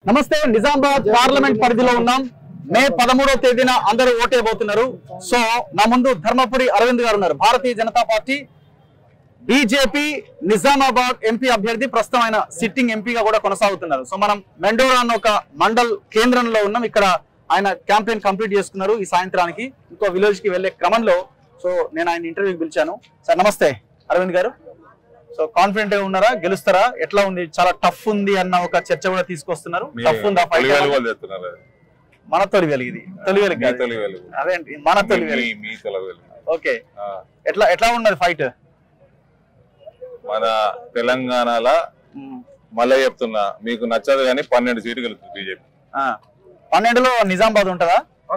నమస్తే నిజామాబాద్ పార్లమెంట్ పరిధిలో ఉన్నాం మే పదమూడవ తేదీన అందరూ ఓటేయబోతున్నారు సో నా ముందు ధర్మపురి అరవింద్ గారు ఉన్నారు Bharatiya Janata party BJP Nizamabad MP అభ్యర్థి ప్రస్తుతం ఆయన సిట్టింగ్ ఎంపీగా కూడా కొనసాగుతున్నారు సో మనం మెండోరా అన్న ఒక మండల్ కేంద్రంలో ఉన్నాం ఇక్కడ ఆయన క్యాంపెయిన్ కంప్లీట్ చేసుకున్నారు ఈ సాయంత్రానికి ఇంకో విలేజ్ కి వెళ్లే క్రమంలో సో నేను ఆయన ఇంటర్వ్యూకి పిలిచాను సార్ నమస్తే అరవింద్ గారు సో కాన్ఫిడెంట్ గా ఉన్నారా గెలుస్తారా ఎట్లా ఉంది చాలా టఫ్ ఉంది అన్న ఒక చర్చ కూడా తీసుకొస్తున్నారు మీ టఫ్ ఉందా తొలి ఫైట్ వెలుగు వాళ్ళు చెప్తున్నారు అది. మన తొలి వెలుగు ఇది తొలి వెలుగు మీ కాదు. తొలి వెలుగు అదేంటి మన తొలి మీ- వెలుగు మీ- మీ తొలి వెలుగు ఓకే ఆ, ఎట్లా ఎట్లా ఉన్నది ఫైట్ మన తెలంగాణలో మళ్ళీ చెప్తున్నా మీకు నచ్చదు కానీ పన్నెండు సీట్లు గెలుస్తుంది బీజేపీ పన్నెండులో నిజామాబాద్ ఉంటదా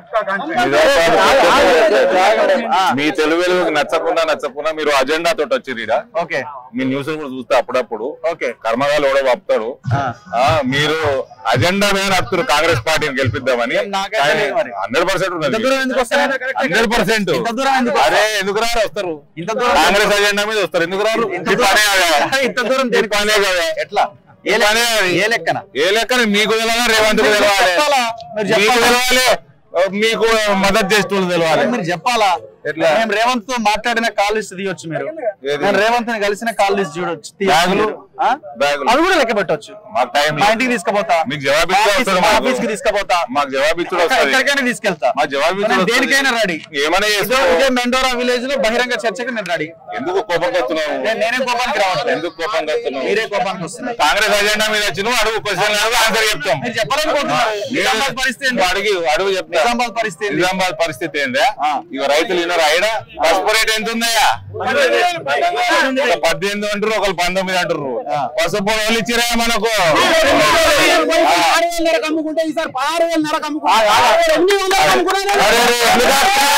మీ తెలుగు వెలుగుకి నచ్చకుండా నచ్చకుండా మీరు అజెండా తోటి వచ్చి ఈడ ఓకే మీ న్యూస్ కూడా చూస్తే అప్పుడప్పుడు ఓకే కర్మగాలు కూడా పంపుతారు ఆ, మీరు అజెండా మీద నడుపుతారు కాంగ్రెస్ పార్టీని గెలిపిద్దామని ఏం నాకైతే లేదు మరి. హండ్రెడ్ పర్సెంట్ ఇంత ఉన్నది దూరం ఎందుకు వస్తారు హండ్రెడ్ పర్సెంట్ ఇంత దూరం ఎందుకు అరే ఎందుకు రారు వస్తారు ఇంత దూరం కాంగ్రెస్ అజెండా మీద వస్తారు ఎందుకు రారు ఇంత ఈ పనే కదా. దూరం ఇంత దూరం ఈ పనే కదా. ఎట్లా ఏ ఈ పనే లెక్క- అది. ఏ లెక్కన ఏ లెక్కన మీకు తెలవాలి రేవంత్ కు మీరు తెలవాలి చెప్పాలా? మీరు మీకు చెప్పాలా? తెలవాలి మీకు మద్దతు చేస్తున్నారు తెలవాలి మీరు చెప్పాలా ఎట్లా? మేము రేవంత్ తో మాట్లాడిన కాల్ లిస్ట్ తీయొచ్చు మీరు ఏది? నేను రేవంత్ ని కలిసిన కాల్ లిస్ట్ చూడొచ్చు తీయొచ్చు బ్యాగులు? మీరు. ఆ? బ్యాగులు. అవి కూడా లెక్క పెట్టొచ్చు మాకు టైం మా ఇంటికి తీసుకుపోతా మీకు జవాబు మా ఇచ్చే ఆఫీస్- వస్తారు మా మాకు. ఆఫీస్ కి తీసుకుపోతా మాకు జవాబు ఇచ్చుడు ఎక్కడ- వస్తుంది ఎక్కడికైనా తీసుకెళ్తా మా జవాబు ఇచ్చుడు నేను వస్తుంది. దేనికైనా రెడీ ఏమైనా ఇదో చేసుకో ఇదే మెండోరా విలేజ్ లో బహిరంగ చర్చకు నేను రెడీ ఎందుకు కోపం వస్తున్నావు నేను- నేనే కోపానికి రావట్లేదు ఎందుకు కోపం వస్తున్నావు మీరే కోపానికి వస్తున్నారు కాంగ్రెస్ అజెండా మీద వచ్చి నువ్వు అడుగు క్వశ్చన్ అడుగు ఆన్సర్ చెప్తాం మీరు చెప్పాలనుకుంటున్నారు నిజామాబాద్ పరిస్థితి ఏంటి? నువ్వు అడిగి అడుగు చెప్తా నిజామాబాద్ పరిస్థితి ఏంటి? నిజామాబాద్ పరిస్థితి ఏందా ఆ. ఇక రైతులు వినరు అయినా పసుపు రేట్ ఎంత ఉందయ్యా ఒక పద్దెనిమిది అంటారు ఒకరు పంతొమ్మిది అంటారు ఆ. పసుపు వాళ్ళు ఇచ్చిరా మనకు ఆరు వేలన్నరకు అమ్ముకుంటే ఈసారి పదహారు వేలన్నరకు అమ్ముకుంటే ఎన్ని వందలకు అమ్ముకున్నాను అరే, అరే, ఎందుకు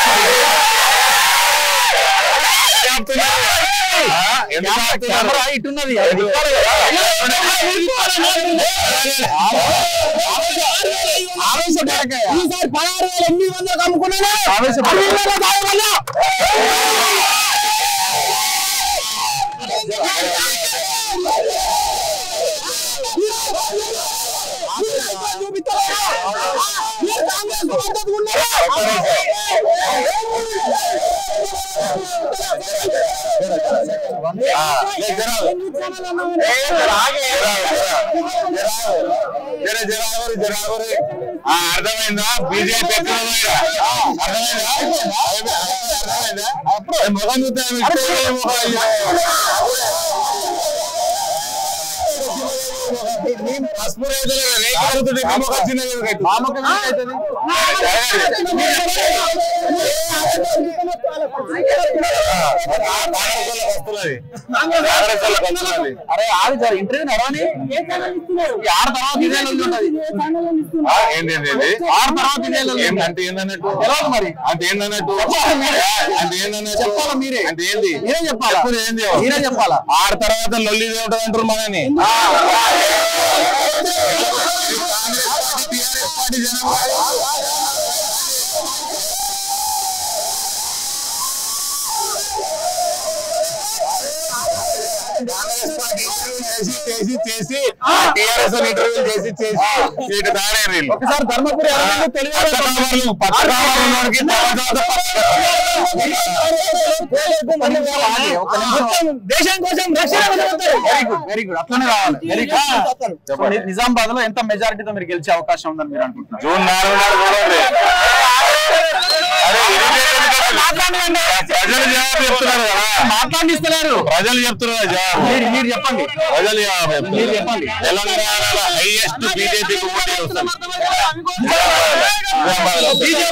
ఆపుతున్నారు? ఆ, ఎందుకు ఆపుతున్నారు? కెమెరా ఇటున్నది అది ఇవ్వాలి కదా. ఈసారి పదహారు వేల ఎనిమిది వందలకు అమ్ముకున్నాను ఆవేశపడ- ఐదు వేల కావాలా? చూపిస్తారా? మీరు కాంగ్రెస్ మద్దతు ఉన్నారా? ఆ, లే, జర, ఎన్ని ఛానల్ అన్నావు? ఏ, జర ఆగు, జర ఆగు, జర ఆగు. జర జర ఆగురి, జర ఆగురి. ఆ, అర్థమైందా బీజేపీ ఎక్కడ ఉందో ఈడ? అర్థమైందా అర్థమైందా ఏ, ముఖం చూస్తే ఆమె ఇస్తే ఏ ముఖం అయ్యో. మీ పసుపు రైతులు రేఖ అడుగుతుంటే మీ ముఖం చిన్నగా ఎందుకు అవుతుంది? మా ముఖం ఏంటవుతుంది? అరే ఆగి సార్ ఇంటర్వ్యూ నడవని ఈ ఆరు తర్వాత ఇదే లొల్లి ఉంటది ఏంటి ఏంటి ఏంటి? ఆరు తర్వాత ఇదే లొల్లి ఏంటి ఉంటది. అంటే ఏందన్నట్టు తెలియదు మరి అంటే ఏందన్నట్టు చెప్పాలి మీరే. అంటే ఏందన్నట్టు చెప్పాలా మీరే. అంటే ఏంది మీరే చెప్పాలా చెప్పు ఏంది మీరే చెప్పాలా ఆరు తర్వాత లొల్లి ఉంటుంది అంటారు మనని చేసి చేసి టీఆర్ఎస్ ఇంటర్వ్యూ చేసి చేసి వీటి తయారయ్యారు వీళ్ళు. ఒకసారి ధర్మపురి అరవింద్ తెలియదు పచ్చకామర్లు, పచ్చకామర్లు ఉన్నోడికి తర్వాత దేశం కోసం వెరీ గుడ్ వెరీ గుడ్ అట్లనే రావాలి వెరీ గుడ్ నిజామాబాద్ లో ఎంత మెజారిటీతో మీరు గెలిచే అవకాశం ఉందని మీరు అనుకుంటున్నారు జూన్ నాలుగు నాడు చూడండి అరే irritate ఎందుకు? ప్రజలు జవాబు చెప్తున్నారు కదా మాట్లాడిస్తలేరు ప్రజలు చెప్తున్నారు కదా జవాబు మీరు మీరు చెప్పండి ప్రజలు జవాబు మీరు చెప్తున్నారు. చెప్పండి తెలంగాణలో హైయెస్ట్ బీజేపీ ఓటే వస్తుంది నిజామాబాద్లో.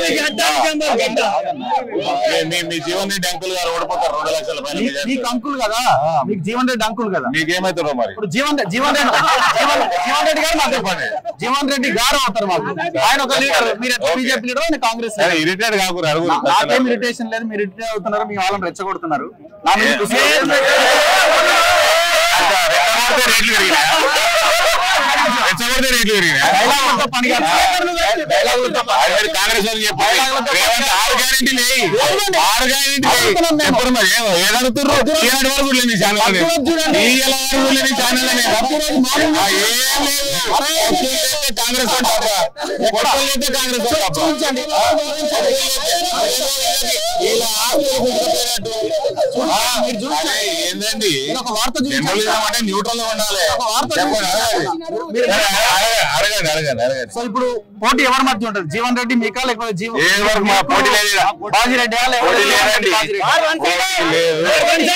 మీ- మీ- మీ జీవన్ రెడ్డి అంకుల్ గారు ఓడిపోతారు రెండు లక్షల పైన మీ- మెజారిటీ. మీకు అంకుల్ కదా మీకు జీవన్ రెడ్డి అంకుల్ కదా మీకేమవుతారో మరి ఇప్పుడు జీవన్ రెడ్డి జీవన్ రెడ్డి జీవన్ జీవన్ రెడ్డి గారు మాకు చెప్పండి జీవన్ రెడ్డి గారు అవుతారు మాకు ఆయన ఒక లీడర్ మీరు ఎట్లా బీజేపీ లీడర్ ఆయన కాంగ్రెస్ leader. ఇరిటేట్ కాకూడదు అడుగు నా- నాకేం ఇరిటేషన్ లేదు మీరు ఇరిటేట్ అవుతున్నారు మీ వాళ్ళని రెచ్చగొడుతున్నారు నా మీద కుస్తీ రేట్లు పెరిగినాయా? రెచ్చగొడితే రేట్లు పెరిగినాయి డైలాగులతో పని కాదు. డైలాగులతో పని. అది మరి కాంగ్రెస్ వాళ్ళు చెప్పాలి రేవంత్ ఆరు గ్యారెంటీ లేయి ఆరు గ్యారెంటీ లేయి ఎప్పుడు మరి ఏ- ఏది అడుగుతుర్రు ఈనాడు వరకు కూడా లేని ఛానల్ ఈ ఎలా వరకు కూడా లేని ఛానల్ ఆ, ఏం లేదు పొత్తులు లేస్తే కాంగ్రెస్ వాళ్ళు తప్ప. పొత్తులు లేస్తే కాంగ్రెస్ వాళ్ళు తప్ప. ఇలా ఆస్తులు గుంజుకుపోయినట్టు. ఆ, అదే ఏందండి జర్నలిజం అంటే న్యూట్రల్ గా ఉండాలి చెప్పండి, అడగండి. అడగండి అడగండి అడగండి సో ఇప్పుడు పోటీ ఎవరి మధ్య ఉంటుంది జీవన్ రెడ్డి మీకా లేకపోతే జీవన్ ఏ వరకు మా పోటీ లేదు ఈడ. బాజిరెడ్డి పోటీ లేదండి పోటీ లేదు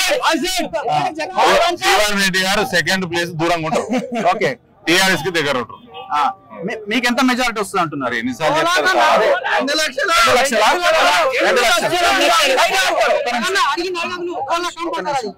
జీవన్ రెడ్డి గారు సెకండ్ ప్లేస్ దూరంగా ఉంటారు ఓకే టిఆర్ఎస్ కి దగ్గర ఉంటారు ఆ, మీ- మీకు ఎంత మెజారిటీ వస్తుంది అంటున్నారు మరి ఎన్నిసార్లు చెప్తారు సార్? రెండు లక్షలా? రెండు లక్షలా?